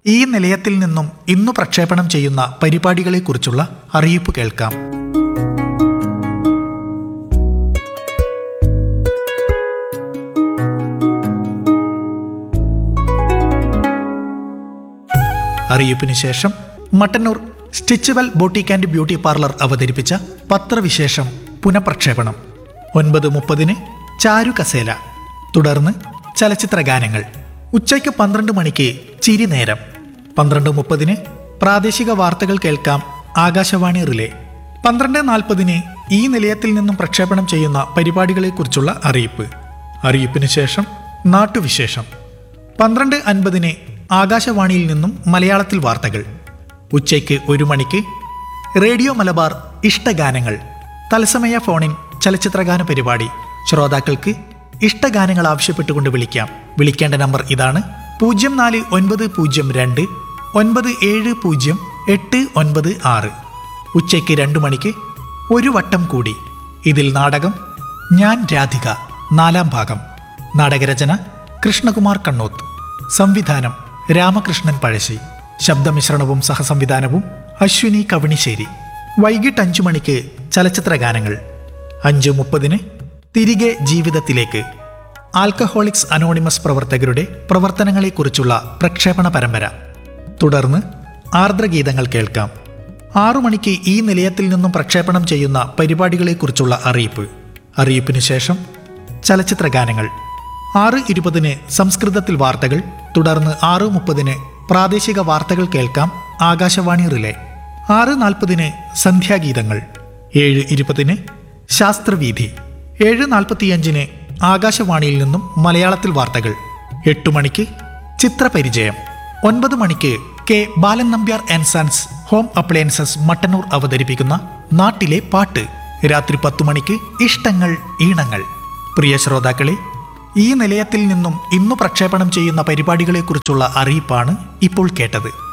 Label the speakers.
Speaker 1: ഈ നിലയത്തിൽ നിന്നും ഇന്നു പ്രക്ഷേപണം ചെയ്യുന്ന പരിപാടികളെക്കുറിച്ചുള്ള അറിയിപ്പ് കേൾക്കാം അറിയിപ്പിന് ശേഷം മട്ടന്നൂർ സ്റ്റിച്ചുവൽ ബോട്ടിക് ആൻഡ് ബ്യൂട്ടി പാർലർ അവതരിപ്പിച്ച പത്രവിശേഷം പുനഃപ്രക്ഷേപണം ഒൻപത് മുപ്പതിന് ചാരു കസേല തുടർന്ന് ചലച്ചിത്ര ഗാനങ്ങൾ ഉച്ചയ്ക്ക് പന്ത്രണ്ട് മണിക്ക് ചിരി നേരം പന്ത്രണ്ട് മുപ്പതിന് പ്രാദേശിക വാർത്തകൾ കേൾക്കാം ആകാശവാണി റിലേ പന്ത്രണ്ട് നാൽപ്പതിന് ഈ നിലയത്തിൽ നിന്നും പ്രക്ഷേപണം ചെയ്യുന്ന പരിപാടികളെക്കുറിച്ചുള്ള അറിയിപ്പ് അറിയിപ്പിന് ശേഷം നാട്ടുവിശേഷം പന്ത്രണ്ട് അൻപതിന് ആകാശവാണിയിൽ നിന്നും മലയാളത്തിൽ വാർത്തകൾ ഉച്ചയ്ക്ക് ഒരു മണിക്ക് റേഡിയോ മലബാർ ഇഷ്ടഗാനങ്ങൾ തത്സമയ ഫോണിൻ ചലച്ചിത്രഗാന പരിപാടി ശ്രോതാക്കൾക്ക് ഇഷ്ടഗാനങ്ങൾ ആവശ്യപ്പെട്ടുകൊണ്ട് വിളിക്കാം വിളിക്കേണ്ട നമ്പർ ഇതാണ് പൂജ്യം നാല് ഒൻപത് പൂജ്യം രണ്ട് ഒൻപത് ഏഴ് പൂജ്യം എട്ട് ഒൻപത് ആറ് ഉച്ചയ്ക്ക് രണ്ടു മണിക്ക് ഒരു വട്ടം കൂടി ഇതിൽ നാടകം ഞാൻ രാധിക നാലാം ഭാഗം നാടകരചന കൃഷ്ണകുമാർ കണ്ണോത്ത് സംവിധാനം രാമകൃഷ്ണൻ പഴശ്ശി ശബ്ദമിശ്രണവും സഹസംവിധാനവും അശ്വിനി കവണിശ്ശേരി വൈകിട്ട് അഞ്ചു മണിക്ക് ചലച്ചിത്ര ഗാനങ്ങൾ അഞ്ച് മുപ്പതിന് തിരികെ ജീവിതത്തിലേക്ക് ആൽക്കഹോളിക്സ് അനോണിമസ് പ്രവർത്തകരുടെ പ്രവർത്തനങ്ങളെക്കുറിച്ചുള്ള പ്രക്ഷേപണ പരമ്പര തുടർന്ന് ആർദ്രഗീതങ്ങൾ കേൾക്കാം ആറു മണിക്ക് ഈ നിലയത്തിൽ നിന്നും പ്രക്ഷേപണം ചെയ്യുന്ന പരിപാടികളെക്കുറിച്ചുള്ള അറിയിപ്പ് അറിയിപ്പിന് ശേഷം ചലച്ചിത്ര ഗാനങ്ങൾ ആറ് ഇരുപതിന് സംസ്കൃതത്തിൽ വാർത്തകൾ തുടർന്ന് ആറ് മുപ്പതിന് പ്രാദേശിക വാർത്തകൾ കേൾക്കാം ആകാശവാണി റിലേ ആറ് നാൽപ്പതിന് സന്ധ്യാഗീതങ്ങൾ ഏഴ് ഇരുപതിന് ശാസ്ത്രവീഥി ഏഴ് നാൽപ്പത്തിയഞ്ചിന് ആകാശവാണിയിൽ നിന്നും മലയാളത്തിൽ വാർത്തകൾ എട്ടു മണിക്ക് ചിത്രപരിചയം ഒൻപത് മണിക്ക് K Balan Nambiar and sons home appliances Mattannur അവതരിപ്പിക്കുന്ന നാട്ടിലെ പാട്ട് രാത്രി പത്തു മണിക്ക് ഇഷ്ടങ്ങൾ ഈണങ്ങൾ പ്രിയ ശ്രോതാക്കളെ ഈ നിലയത്തിൽ നിന്നും ഇന്നു പ്രക്ഷേപണം ചെയ്യുന്ന പരിപാടികളെക്കുറിച്ചുള്ള അറിയിപ്പാണ് ഇപ്പോൾ കേട്ടത്